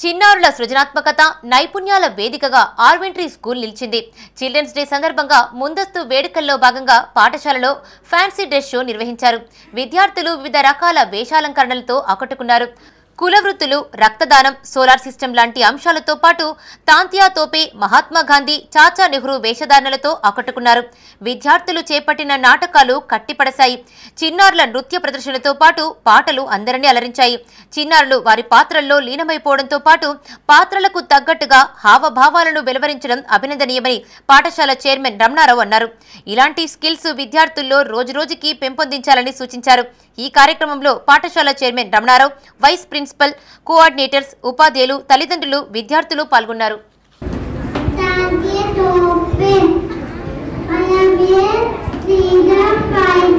చిన్నారుల సృజనాత్మకత నైపుణ్యాల వేదికగా ఆర్వెంట్రీ స్కూల్ నిలిచింది చిల్డ్రన్స్ డే సందర్భంగా ముందస్తు వేడుకల్లో భాగంగా పాఠశాలలో ఫ్యాన్సీ డ్రెస్ షో నిర్వహించారు విద్యార్థులు వివిధ రకాల వేషాలంకరణలతో ఆకట్టుకున్నారు కుల వృత్తులు రక్తదానం సోలార్ సిస్టమ్ లాంటి అంశాలతో పాటు తాంతియా తోపే మహాత్మా గాంధీ చాచా నెహ్రూ వేషధారణలతో ఆకట్టుకున్నారు విద్యార్థులు చేపట్టిన నాటకాలు కట్టిపడసాయి చిన్నారుల నృత్య ప్రదర్శనతో పాటు పాటలు అందరినీ అలరించాయి చిన్నారులు వారి పాత్రల్లో లీనమైపోవడంతో పాటు పాత్రలకు తగ్గట్టుగా హావభావాలను వెలువరించడం అభినందనీయమని పాఠశాల చైర్మన్ రమణారావు అన్నారు ఇలాంటి స్కిల్స్ విద్యార్థుల్లో రోజురోజుకి పెంపొందించాలని సూచించారు ఈ కార్యక్రమంలో పాఠశాల chairman Ramanarao vice principal coordinators ఉపాధ్యాయులు తల్లిదండ్రులు విద్యార్థులు పాల్గొన్నారు Tanti tope. I am here, freedom fighter.